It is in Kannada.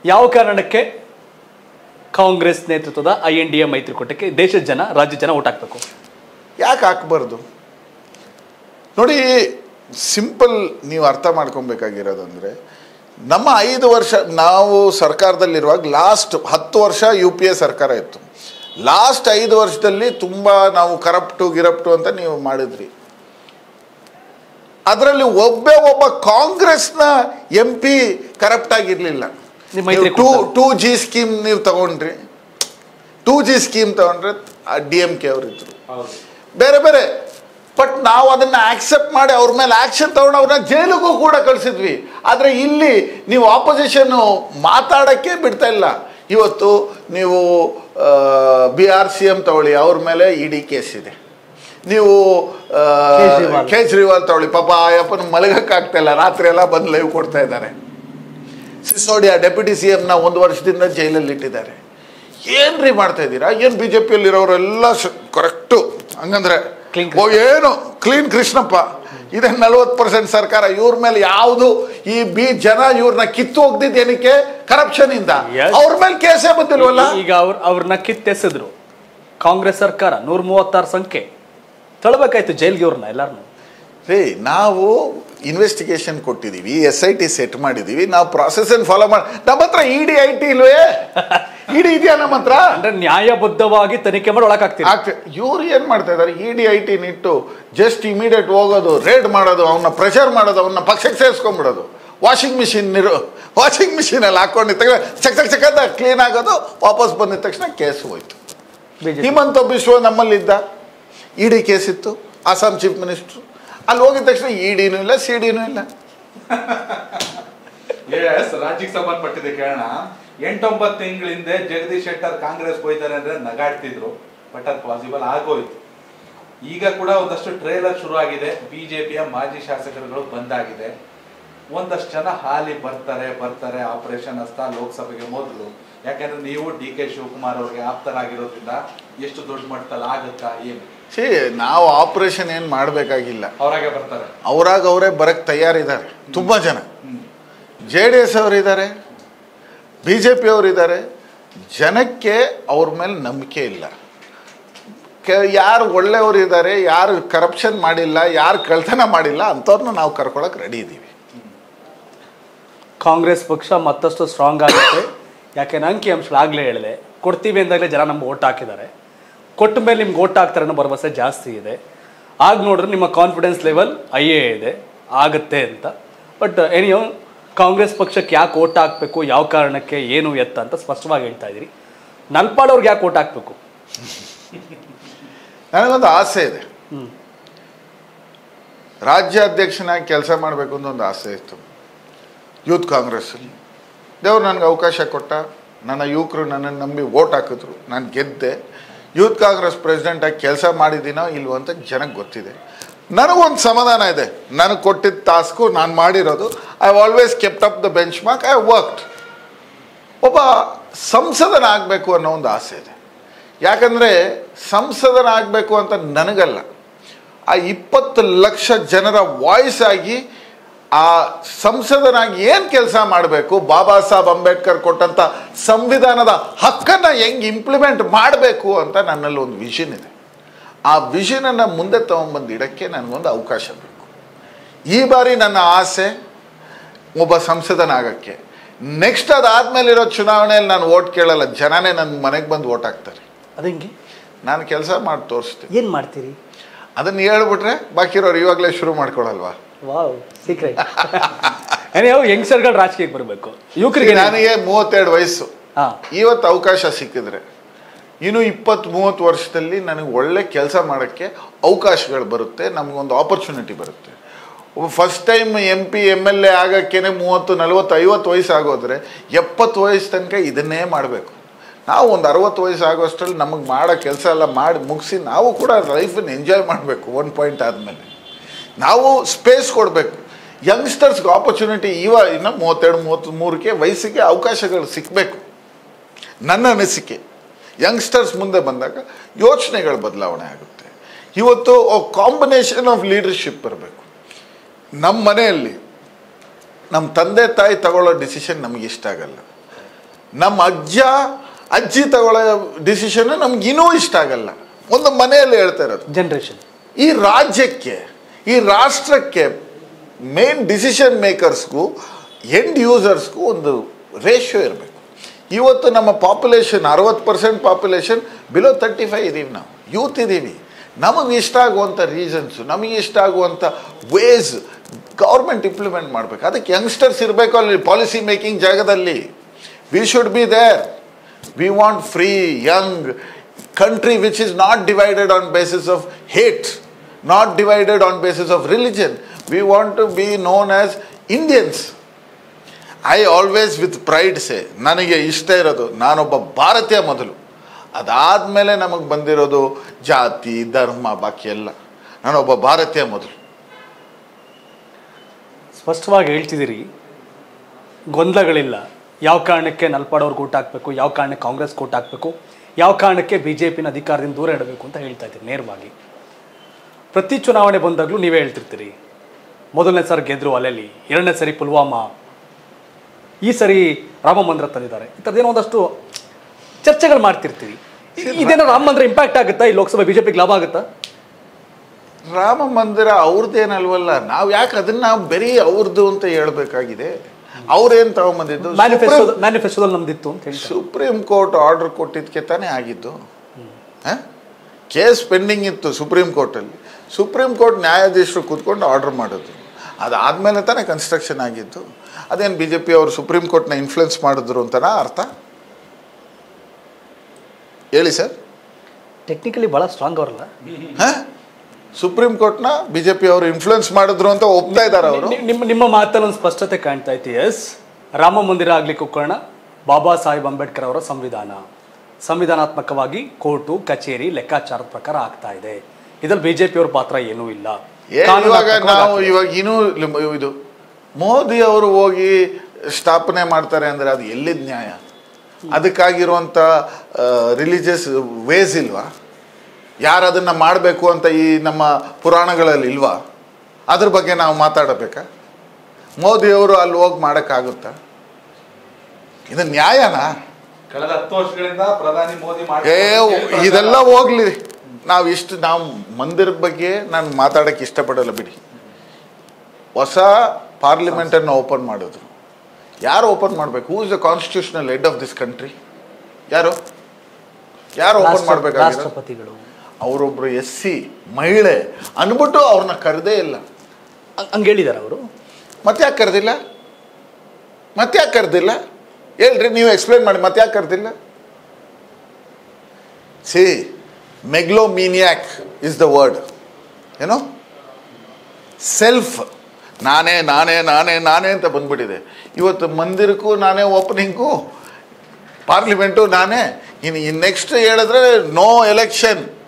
ಯಾವ ಕಾರಣಕ್ಕೆ ಕಾಂಗ್ರೆಸ್ ನೇತೃತ್ವದ ಐ ಎನ್ ಡಿ ಎ ಮೈತ್ರಿಕೂಟಕ್ಕೆ ದೇಶದ ಜನ ರಾಜ್ಯದ ಜನ ಓಟ್ ಹಾಕ್ಬೇಕು ಯಾಕೆ ಹಾಕ್ಬಾರ್ದು ನೋಡಿ ಸಿಂಪಲ್ ನೀವು ಅರ್ಥ ಮಾಡ್ಕೊಬೇಕಾಗಿರೋದಂದ್ರೆ ನಮ್ಮ ಐದು ವರ್ಷ ನಾವು ಸರ್ಕಾರದಲ್ಲಿರುವಾಗ ಲಾಸ್ಟ್ ಹತ್ತು ವರ್ಷ ಯು ಪಿ ಎ ಸರ್ಕಾರ ಇತ್ತು ಲಾಸ್ಟ್ ಐದು ವರ್ಷದಲ್ಲಿ ತುಂಬ ನಾವು ಕರಪ್ಟು ಗಿರಪ್ಟು ಅಂತ ನೀವು ಮಾಡಿದ್ರಿ ಅದರಲ್ಲಿ ಒಬ್ಬೇ ಒಬ್ಬ ಕಾಂಗ್ರೆಸ್ನ ಎಂ ಪಿ ಕರಪ್ಟ್ ಆಗಿರಲಿಲ್ಲ ನಿಮ್ಮ ಮೈತ್ರಿ ಟೂ ಕೂಟ. ಟೂ ಜಿ ಸ್ಕೀಮ್ ನೀವು ತಗೊಂಡ್ರಿ ಟೂ ಜಿ ಸ್ಕೀಮ್ ತಗೊಂಡ್ರೆ ಡಿ ಎಂ ಕೆ ಅವರಿದ್ರು ಬೇರೆ ಬೇರೆ ಬಟ್ ನಾವು ಅದನ್ನ ಆಕ್ಸೆಪ್ಟ್ ಮಾಡಿ ಅವ್ರ ಮೇಲೆ ಆಕ್ಷನ್ ತಗೊಂಡು ಅವ್ರನ್ನ ಜೈಲಿಗೂ ಕೂಡ ಕಳಿಸಿದ್ವಿ ಆದರೆ ಇಲ್ಲಿ ನೀವು ಆಪೋಸಿಷನ್ ಮಾತಾಡೋಕ್ಕೆ ಬಿಡ್ತಾ ಇಲ್ಲ ಇವತ್ತು ನೀವು ಬಿ ಆರ್ ಸಿ ಎಂ ತಗೊಳ್ಳಿ ಅವ್ರ ಮೇಲೆ ಇಡಿ ಕೇಸ್ ಇದೆ ನೀವು ಆ, ಕೇಜ್ರಿವಾಲ್. ಕೇಜ್ರಿವಾಲ್ ತಗೊಳ್ಳಿ ಪಾಪ ಅಯ್ಯಪ್ಪನ ಮಲಗಕ್ಕಾಗ್ತಾ ಇಲ್ಲ ರಾತ್ರಿ ಎಲ್ಲ ಬಂದು ಲೈವ್ ಕೊಡ್ತಾ ಇದ್ದಾರೆ ಸಿಸೋಡಿಯಾ ಡೆಪ್ಯೂಟಿ ಸಿ ಎಮ್ನ ಒಂದು ವರ್ಷದಿಂದ ಜೈಲಲ್ಲಿ ಇಟ್ಟಿದ್ದಾರೆ ಏನ್ರಿ ಮಾಡ್ತಾ ಇದ್ದೀರಾ ಏನು ಬಿ ಜೆ ಪಿಯಲ್ಲಿರೋರೆಲ್ಲ ಕರೆಕ್ಟು ಹಂಗಂದ್ರೆ Clean ಓ ಏನು ಕ್ಲೀನ್ ಕೃಷ್ಣಪ್ಪ ಇದೆ ನಲ್ವತ್ತು ಪರ್ಸೆಂಟ್ ಸರ್ಕಾರ ಇವ್ರ ಮೇಲೆ ಯಾವುದು ಈ ಬಿ ಜನ ಇವ್ರನ್ನ ಕಿತ್ತು ಹೋಗ್ದಿದ್ದು ಏನಕ್ಕೆ ಕರಪ್ಷನ್ ಇಂದ Yes. ಅವ್ರ ಮೇಲೆ ಕೇಸೇ ಬಂದಿಲ್ವಲ್ಲ ಈಗ ಅವ್ರ ಅವ್ರನ್ನ ಕಿತ್ತೆಸೆದ್ರು ಕಾಂಗ್ರೆಸ್ ಸರ್ಕಾರ ನೂರ ಮೂವತ್ತಾರು ಸಂಖ್ಯೆ ತಳ್ಬೇಕಾಯ್ತು ಜೈಲ್ಗೆ ಅವ್ರನ್ನ ಎಲ್ಲಾರನ್ನು ರೀ ನಾವು ಇನ್ವೆಸ್ಟಿಗೇಷನ್ ಕೊಟ್ಟಿದ್ದೀವಿ ಎಸ್ ಐ ಟಿ ಸೆಟ್ ಮಾಡಿದ್ದೀವಿ ನಾವು ಪ್ರಾಸೆಸನ್ನು ಫಾಲೋ ಮಾಡಿ ನಮ್ಮ ಹತ್ರ ಇ ಡಿ ಐ ಟಿ ಇಲ್ವೇ ಇ ಡಿ ಇದೆಯಾ ನಮ್ಮ ಹತ್ರ ಅಂದ್ರೆ ನ್ಯಾಯಬದ್ಧವಾಗಿ ತನಿಖೆ ಮಾಡಿ ಒಳಗಾಗ್ತೀವಿ ಆಗ್ತದೆ ಇವ್ರು ಏನು ಮಾಡ್ತಾ ಇದ್ದಾರೆ ಇ ಡಿ ಐ ಟಿ ನಿಟ್ಟು ಜಸ್ಟ್ ಇಮಿಡಿಯೇಟ್ ಹೋಗೋದು ರೇಡ್ ಮಾಡೋದು ಅವನ್ನ ಪ್ರೆಷರ್ ಮಾಡೋದು ಅವನ್ನ ಪಕ್ಷಕ್ಕೆ ಸೇರಿಸ್ಕೊಂಡ್ಬಿಡೋದು ವಾಷಿಂಗ್ ಮಿಷಿನ್ ಇರು ವಾಷಿಂಗ್ ಮಿಷಿನಲ್ಲಿ ಹಾಕೊಂಡಿದ್ದ ತಕ್ಷಣ ಚಕ್ ಚಕ್ ಚಕ್ ಅಂತ ಕ್ಲೀನ್ ಆಗೋದು ವಾಪಸ್ ಬಂದಿದ ತಕ್ಷಣ ಕೇಸ್ ಹೋಯ್ತು ಬಿಜೆಪಿ ಹಿಮಂತ ಬಿಶ್ವ ನಮ್ಮಲ್ಲಿದ್ದ ಇ ಡಿ ಕೇಸ್ ಇತ್ತು ಅಸ್ಸಾಂ ಚೀಫ್ ಮಿನಿಸ್ಟ್ರು ಅಲ್ಲಿ ಹೋಗಿದ ತಕ್ಷಣ ಇ ಡಿನೂ ಇಲ್ಲ ಸಿ ಡಿನೂ ಇಲ್ಲ ಎಸ್ ರಾಜ್ಯಕ್ಕೆ ಸಂಬಂಧಪಟ್ಟಿದೆ ಕೇಳೋಣ ಎಂಟೊಂಬತ್ತು ತಿಂಗಳ ಹಿಂದೆ ಜಗದೀಶ್ ಶೆಟ್ಟರ್ ಕಾಂಗ್ರೆಸ್ ಹೋಯ್ತಾರೆ ಅಂದ್ರೆ ನಗಾಡ್ತಿದ್ರು ಬಟ್ ಅದು ಪಾಸಿಬಲ್ ಆಗೋಯ್ತು ಈಗ ಕೂಡ ಒಂದಷ್ಟು ಟ್ರೇಲರ್ ಶುರು ಆಗಿದೆ ಬಿಜೆಪಿಯ ಮಾಜಿ ಶಾಸಕರುಗಳು ಬಂದಾಗಿದೆ ಒಂದಷ್ಟು ಜನ ಹಾಲಿ ಬರ್ತಾರೆ ಬರ್ತಾರೆ ಆಪರೇಷನ್ ಹಸ್ತ ಲೋಕಸಭೆಗೆ ಮೊದಲು ಯಾಕಂದ್ರೆ ನೀವು ಡಿ ಕೆ ಶಿವಕುಮಾರ್ ಅವ್ರಿಗೆ ಆಪ್ತರಾಗಿರೋದ್ರಿಂದ ಎಷ್ಟು ದೊಡ್ಡ ಮಟ್ಟದಲ್ಲಿ ಆಗುತ್ತಾ ಏನು ಸಿ ನಾವು ಆಪರೇಷನ್ ಏನು ಮಾಡಬೇಕಾಗಿಲ್ಲ ಅವರಾಗೆ ಬರ್ತಾರೆ ಅವರಾಗ ಅವರೇ ಬರಕ್ಕೆ ತಯಾರಿದ್ದಾರೆ ತುಂಬ ಜನ ಜೆ ಡಿ ಎಸ್ ಅವರಿದ್ದಾರೆ ಬಿ ಜೆ ಪಿ ಅವರಿದ್ದಾರೆ ಜನಕ್ಕೆ ಅವ್ರ ಮೇಲೆ ನಂಬಿಕೆ ಇಲ್ಲ ಕೆ ಯಾರು ಒಳ್ಳೆಯವರು ಇದ್ದಾರೆ ಯಾರು ಕರಪ್ಷನ್ ಮಾಡಿಲ್ಲ ಯಾರು ಕಳ್ತನ ಮಾಡಿಲ್ಲ ಅಂಥವ್ರನ್ನ ನಾವು ಕರ್ಕೊಳಕ್ಕೆ ರೆಡಿ ಇದ್ದೀವಿ ಕಾಂಗ್ರೆಸ್ ಪಕ್ಷ ಮತ್ತಷ್ಟು ಸ್ಟ್ರಾಂಗ್ ಆಗುತ್ತೆ ಯಾಕೆಂದ್ರೆ ಅಂಕಿ ಅಂಶಗಳು ಆಗಲೇ ಹೇಳಿದೆ ಕೊಡ್ತೀವಿ ಅಂದಾಗಲೇ ಜನ ನಮ್ಗೆ ಓಟ್ ಹಾಕಿದ್ದಾರೆ ಕೊಟ್ಟ ಮೇಲೆ ನಿಮ್ಗೆ ಓಟ್ ಹಾಕ್ತಾರೆ ಅನ್ನೋ ಭರವಸೆ ಜಾಸ್ತಿ ಇದೆ ಆಗ ನೋಡ್ರೆ ನಿಮ್ಮ ಕಾನ್ಫಿಡೆನ್ಸ್ ಲೆವೆಲ್ ಐಯೇ ಇದೆ ಆಗುತ್ತೆ ಅಂತ ಬಟ್ ಎನಿಯೋ ಕಾಂಗ್ರೆಸ್ ಪಕ್ಷಕ್ಕೆ ಯಾಕೆ ಓಟ್ ಹಾಕಬೇಕು ಯಾವ ಕಾರಣಕ್ಕೆ ಏನು ಎತ್ತ ಅಂತ ಸ್ಪಷ್ಟವಾಗಿ ಹೇಳ್ತಾ ಇದ್ದೀರಿ ನಲ್ಪಾಡ್ ಅವ್ರಿಗೆ ಯಾಕೆ ಓಟ್ ಹಾಕಬೇಕು ನನಗೊಂದು ಆಸೆ ಇದೆ ಹ್ಮ್. ರಾಜ್ಯಾಧ್ಯಕ್ಷನಾಗಿ ಕೆಲಸ ಮಾಡಬೇಕು ಅಂತ ಒಂದು ಆಸೆ ಇತ್ತು ಯೂತ್ ಕಾಂಗ್ರೆಸ್ಸಲ್ಲಿ ದೇವ್ರು ನನಗೆ ಅವಕಾಶ ಕೊಟ್ಟ ನನ್ನ ಯುವಕರು ನನ್ನನ್ನು ನಂಬಿ ಓಟ್ ಹಾಕಿದ್ರು ನಾನು ಗೆದ್ದೆ ಯೂತ್ ಕಾಂಗ್ರೆಸ್ ಪ್ರೆಸಿಡೆಂಟಾಗಿ ಕೆಲಸ ಮಾಡಿದ್ದೀನೋ ಇಲ್ವೋ ಅಂತ ಜನಕ್ಕೆ ಗೊತ್ತಿದೆ ನನಗೊಂದು ಸಮಾಧಾನ ಇದೆ ನನಗೆ ಕೊಟ್ಟಿದ್ದ ಟಾಸ್ಕು ನಾನು ಮಾಡಿರೋದು I always kept up the benchmark I worked ಒಬ್ಬ ಸಂಸದನಾಗಬೇಕು ಅನ್ನೋ ಒಂದು ಆಸೆ ಇದೆ ಯಾಕಂದರೆ ಸಂಸದನಾಗಬೇಕು ಅಂತ ನನಗಲ್ಲ ಆ ಇಪ್ಪತ್ತು ಲಕ್ಷ ಜನರ ವಾಯ್ಸ್ ಆಗಿ ಆ ಸಂಸದನಾಗಿ ಏನು ಕೆಲಸ ಮಾಡಬೇಕು ಬಾಬಾ ಸಾಹೇಬ್ ಅಂಬೇಡ್ಕರ್ ಕೊಟ್ಟಂಥ ಸಂವಿಧಾನದ ಹಕ್ಕನ್ನು ಹೆಂಗೆ ಇಂಪ್ಲಿಮೆಂಟ್ ಮಾಡಬೇಕು ಅಂತ ನನ್ನಲ್ಲಿ ಒಂದು ವಿಷನ್ ಇದೆ ಆ ವಿಷನನ್ನು ಮುಂದೆ ತೊಗೊಂಬಂದು ಇಡಕ್ಕೆ ನನಗೊಂದು ಅವಕಾಶ ಬೇಕು ಈ ಬಾರಿ ನನ್ನ ಆಸೆ ಒಬ್ಬ ಸಂಸದನಾಗಕ್ಕೆ ನೆಕ್ಸ್ಟ್ ಅದಾದ್ಮೇಲೆ ಇರೋ ಚುನಾವಣೆಯಲ್ಲಿ ನಾನು ಓಟ್ ಕೇಳಲ್ಲ ಜನನೇ ನನ್ನ ಮನೆಗೆ ಬಂದು ಓಟ್ ಹಾಕ್ತಾರೆ ಅದಂಗೆ ನಾನು ಕೆಲಸ ಮಾಡಿ ತೋರಿಸ್ತೀನಿ ಏನು ಮಾಡ್ತೀರಿ ಅದನ್ನು ಹೇಳ್ಬಿಟ್ರೆ ಬಾಕಿ ಇರೋರು ಇವಾಗಲೇ ಶುರು ಮಾಡ್ಕೊಳಲ್ವಾ ವಾವ್ ಸೀಕ್ರೆಟ್ ಏನಿಯೋ ಯಂಗ್ಸ್ಟರ್ಗಳು ರಾಜಕೀಯಕ್ಕೆ ಬರಬೇಕು ಯುವಕರಿಗೆ ನನಗೆ ಮೂವತ್ತೆರಡು ವಯಸ್ಸು ಹಾಂ ಇವತ್ತು ಅವಕಾಶ ಸಿಕ್ಕಿದ್ರೆ ಇನ್ನು ಇಪ್ಪತ್ತು ಮೂವತ್ತು ವರ್ಷದಲ್ಲಿ ನನಗೆ ಒಳ್ಳೆ ಕೆಲಸ ಮಾಡೋಕ್ಕೆ ಅವಕಾಶಗಳು ಬರುತ್ತೆ ನಮಗೊಂದು ಆಪರ್ಚುನಿಟಿ ಬರುತ್ತೆ first time M P M L A ಆಗೋಕ್ಕೇ ಮೂವತ್ತು ನಲ್ವತ್ತು ಐವತ್ತು ವಯಸ್ಸು ಆಗೋದ್ರೆ ಎಪ್ಪತ್ತು ವಯಸ್ಸು ತನಕ ಇದನ್ನೇ ಮಾಡಬೇಕು ನಾವು ಒಂದು ಅರವತ್ತು ವಯಸ್ಸು ಆಗೋಷ್ಟರಲ್ಲಿ ನಮಗೆ ಮಾಡೋ ಕೆಲಸ ಎಲ್ಲ ಮಾಡಿ ಮುಗಿಸಿ ನಾವು ಕೂಡ ಲೈಫನ್ನು ಎಂಜಾಯ್ ಮಾಡಬೇಕು ಒನ್ ಪಾಯಿಂಟ್ ಆದಮೇಲೆ ನಾವು ಸ್ಪೇಸ್ ಕೊಡಬೇಕು ಯಂಗ್ಸ್ಟರ್ಸ್ಗೆ ಆಪರ್ಚುನಿಟಿ ಇವ ಇನ್ನು ಮೂವತ್ತೆರಡು ಮೂವತ್ತ್ ಮೂರಕ್ಕೆ ವಯಸ್ಸಿಗೆ ಅವಕಾಶಗಳು ಸಿಕ್ಕಬೇಕು ನನ್ನ ಅನಿಸಿಕೆ ಯಂಗ್ಸ್ಟರ್ಸ್ ಮುಂದೆ ಬಂದಾಗ ಯೋಚನೆಗಳು ಬದಲಾವಣೆ ಆಗುತ್ತೆ ಇವತ್ತು ಕಾಂಬಿನೇಷನ್ ಆಫ್ ಲೀಡರ್ಶಿಪ್ ಬರಬೇಕು ನಮ್ಮ ಮನೆಯಲ್ಲಿ ನಮ್ಮ ತಂದೆ ತಾಯಿ ತಗೊಳ್ಳೋ ಡಿಸಿಷನ್ ನಮಗೆ ಇಷ್ಟ ಆಗಲ್ಲ ನಮ್ಮ ಅಜ್ಜ ಅಜ್ಜಿ ತಗೊಳ್ಳೋ ಡಿಸಿಷನ್ ನಮ್ಗೆ ಇನ್ನೂ ಇಷ್ಟ ಆಗಲ್ಲ ಒಂದು ಮನೆಯಲ್ಲಿ ಹೇಳ್ತಾ ಇರೋದು ಜನರೇಷನ್ ಈ ರಾಜ್ಯಕ್ಕೆ ಈ ರಾಷ್ಟ್ರಕ್ಕೆ ಮೇನ್ ಡಿಸಿಷನ್ ಮೇಕರ್ಸ್ಗೂ ಎಂಡ್ ಯೂಸರ್ಸ್ಗೂ ಒಂದು ರೇಷಿಯೋ ಇರಬೇಕು ಇವತ್ತು ನಮ್ಮ ಪಾಪ್ಯುಲೇಷನ್ ಅರವತ್ತು percent population below thirty five ಇದ್ದೀವಿ ನಾವು ಯೂತ್ ಇದ್ದೀವಿ ನಮಗೆ ಇಷ್ಟ ಆಗುವಂಥ ರೀಸನ್ಸು ನಮಗೆ ಇಷ್ಟ ಆಗುವಂಥ ವೇಸ್ ಗೌರ್ಮೆಂಟ್ ಇಂಪ್ಲಿಮೆಂಟ್ ಮಾಡಬೇಕು ಅದಕ್ಕೆ ಯಂಗ್ಸ್ಟರ್ಸ್ ಇರಬೇಕು ಅಲ್ಲಿ ಪಾಲಿಸಿ ಮೇಕಿಂಗ್ ಜಾಗದಲ್ಲಿ we should be there we want free young country which is not divided on basis of hate, not divided on basis of religion. We want to be known as Indians. I always with pride say ನನಗೆ ಇಷ್ಟ ಇರೋದು ನಾನೊಬ್ಬ ಭಾರತೀಯ ಮೊದಲು ಅದಾದಮೇಲೆ ನಮಗೆ ಬಂದಿರೋದು ಜಾತಿ ಧರ್ಮ ಬಾಕಿ ಎಲ್ಲ ನಾನೊಬ್ಬ ಭಾರತೀಯ ಮೊದಲು ಸ್ಪಷ್ಟವಾಗಿ ಹೇಳ್ತಿದ್ದೀರಿ ಗೊಂದಲಗಳಿಲ್ಲ ಯಾವ ಕಾರಣಕ್ಕೆ ನಲ್ಪಾಡೋರ್ಗೆ ಊಟ ಹಾಕಬೇಕು ಯಾವ ಕಾರಣಕ್ಕೆ ಕಾಂಗ್ರೆಸ್ ಊಟ ಹಾಕಬೇಕು ಯಾವ ಕಾರಣಕ್ಕೆ ಬಿ ಜೆ ಪಿನ ಅಧಿಕಾರದಿಂದ ದೂರ ಇಡಬೇಕು ಅಂತ ಹೇಳ್ತಾ ಇದ್ದೀರಿ ನೇರವಾಗಿ ಪ್ರತಿ ಚುನಾವಣೆ ಬಂದಾಗಲೂ ನೀವೇ ಹೇಳ್ತಿರ್ತೀರಿ ಮೊದಲನೇ ಸರಿ ಗೆದ್ರು ಅಲೆಲಿ ಎರಡನೇ ಸರಿ ಪುಲ್ವಾಮಾ ಈ ಸರಿ ರಾಮ ಮಂದಿರ ತಂದಿದ್ದಾರೆ ಈ ಥರದ್ದೇನೋ ಒಂದಷ್ಟು ಚರ್ಚೆಗಳು ಮಾಡ್ತಿರ್ತೀರಿ ಇ- ಇದೇನೋ ರಾಮ ಮಂದಿರ ಇಂಪ್ಯಾಕ್ಟ್ ಆಗುತ್ತಾ ಈ ಲೋಕಸಭೆ ಬಿಜೆಪಿಗೆ ಲಾಭ ಆಗುತ್ತಾ ರಾಮ ಮಂದಿರ ಅವ್ರದ್ದೇನಲ್ವಲ್ಲ ನಾವು ಯಾಕೆ ಅದನ್ನ ಬರೀ ಅವ್ರದ್ದು ಅಂತ ಹೇಳ್ಬೇಕಾಗಿದೆ ಅವ್ರೇನು ತಗೊಂಬಂದಿದ್ದು ಮ್ಯಾನಿಫೆಸ್ಟೋ ಮ್ಯಾನಿಫೆಸ್ಟೋದಲ್ಲಿ ನಮ್ದಿತ್ತು ಅಂತ ಹೇಳ್ತಾರೆ ಸುಪ್ರೀಂ ಕೋರ್ಟ್ ಆರ್ಡರ್ ಕೊಟ್ಟಿದ್ದಕ್ಕೆ ತಾನೇ ಆಗಿದ್ದು ಕೇಸ್ ಪೆಂಡಿಂಗ್ ಇತ್ತು ಸುಪ್ರೀಂ ಕೋರ್ಟಲ್ಲಿ ಸುಪ್ರೀಂ ಕೋರ್ಟ್ ನ್ಯಾಯಾಧೀಶರು ಕೂತ್ಕೊಂಡು ಆರ್ಡರ್ ಮಾಡಿದ್ರು ಅದಾದಮೇಲೆ ತಾನೇ ಕನ್ಸ್ಟ್ರಕ್ಷನ್ ಆಗಿದ್ದು ಅದೇನು ಬಿ ಜೆ ಪಿ ಅವರು ಸುಪ್ರೀಂ ಕೋರ್ಟ್ನ ಇನ್ಫ್ಲುಯೆನ್ಸ್ ಮಾಡಿದ್ರು ಅಂತನಾ ಅರ್ಥ ಹೇಳಿ ಸರ್ ಟೆಕ್ನಿಕಲಿ ಭಾಳ ಸ್ಟ್ರಾಂಗ್ ಅವರಲ್ಲ ಹಾಂ ಸುಪ್ರೀಂ ಕೋರ್ಟ್ನ ಬಿ ಜೆ ಪಿ ಅವರು ಇನ್ಫ್ಲುಯೆನ್ಸ್ ಮಾಡಿದ್ರು ಅಂತ ಒಪ್ತಾ ಇದ್ದಾರೆ ಅವರು ನಿ- ನಿಮ್ಮ ನಿಮ್ಮ ಮಾತಲ್ಲಿ ಒಂದು ಸ್ಪಷ್ಟತೆ ಕಾಣ್ತಾ ಐತಿ ಎಸ್ ರಾಮ ಮಂದಿರ ಆಗ್ಲಿಕ್ಕೆ ಕಾರಣ ಬಾಬಾ ಸಾಹೇಬ್ ಅಂಬೇಡ್ಕರ್ ಅವರ ಸಂವಿಧಾನ ಸಂವಿಧಾನಾತ್ಮಕವಾಗಿ ಕೋರ್ಟು ಕಚೇರಿ ಲೆಕ್ಕಾಚಾರದ ಪ್ರಕಾರ ಆಗ್ತಾ ಇದೆ ಇದ್ರಲ್ಲಿ ಬಿಜೆಪಿ ಅವ್ರ ಪಾತ್ರ ಏನೂ ಇಲ್ಲ ಏನ್ ಇವಾಗ ಕಾನೂನಾತ್ಮಕವಾಗಿ ನಾವು ಆಗ್ತಾ ಇದೆ. ಇವಾಗ ಇನ್ನೂ ಲಿಮ್- ಇದು ಮೋದಿ ಅವರು ಹೋಗಿ ಸ್ಥಾಪನೆ ಮಾಡ್ತಾರೆ ಅಂದ್ರೆ ಅದು ಎಲ್ಲಿದ್ ನ್ಯಾಯ ಅದಕ್ಕಾಗಿರುವಂಥ ರಿಲಿಜಿಯಸ್ ವೇಸ್ ಇಲ್ವಾ ಯಾರು ಅದನ್ನ ಮಾಡಬೇಕು ಅಂತ ಈ ನಮ್ಮ ಪುರಾಣಗಳಲ್ಲಿ ಇಲ್ವಾ ಅದ್ರ ಬಗ್ಗೆ ನಾವು ಮಾತಾಡಬೇಕಾ ಮೋದಿ ಅವರು ಅಲ್ಲಿ ಹೋಗಿ ಮಾಡೋಕ್ಕಾಗುತ್ತಾ ಇದು ನ್ಯಾಯನಾ ಕಳೆದ ಹತ್ತು ವರ್ಷಗಳಿಂದ ಪ್ರಧಾನಿ ಮೋದಿ ಮಾಡಿ ಏ ಇದೆಲ್ಲ ಹೋಗ್ಲಿ ನಾವು ಇಷ್ಟು ನಾವು ಮಂದಿರದ ಬಗ್ಗೆ ನಾನು ಮಾತಾಡಕ್ಕೆ ಇಷ್ಟಪಡಲ್ಲ ಬಿಡಿ ಹೊಸ ಪಾರ್ಲಿಮೆಂಟನ್ನು ಓಪನ್ ಮಾಡಿದ್ರು ಯಾರು ಓಪನ್ ಮಾಡಬೇಕು who is the constitutional head of this country ಯಾರು ಯಾರು ಓಪನ್ ರಾಷ್ಟ್ರ- ಮಾಡಬೇಕಾಗಿರೋ ರಾಷ್ಟ್ರಪತಿಗಳು ಅವರೊಬ್ರು ಎಸ್ ಸಿ ಮಹಿಳೆ ಅನ್ಬಿಟ್ಟು ಅವ್ರನ್ನ ಕರೆದೇ ಇಲ್ಲ ಹಂಗ್- ಹಂಗ್ ಹೇಳಿದಾರೆ ಅವರು ಮತ್ತೆ ಯಾಕೆ ಕರೆದಿಲ್ಲ ಮತ್ತೆ ಯಾಕೆ ಕರೆದಿಲ್ಲ ಹೇಳ್ರಿ ನೀವು ಎಕ್ಸ್ಪ್ಲೇನ್ ಮಾಡಿ ಮತ್ತೆ ಯಾಕೆ ಕರೆದಿಲ್ಲ see megalomaniac is the word ಏನೋ ಸೆಲ್ಫ್ ನಾನೇ ನಾನೇ ನಾನೇ ನಾನೇ ಅಂತ ಬಂದ್ಬಿಟ್ಟಿದೆ ಇವತ್ತು ಮಂದಿರಕ್ಕೂ ನಾನೇ ಓಪನಿಂಗು ಪಾರ್ಲಿಮೆಂಟು ನಾನೇ ಇನ್ನು ನೆಕ್ಸ್ಟ್ ಹೇಳಿದ್ರೆ ನೋ ಎಲೆಕ್ಷನ್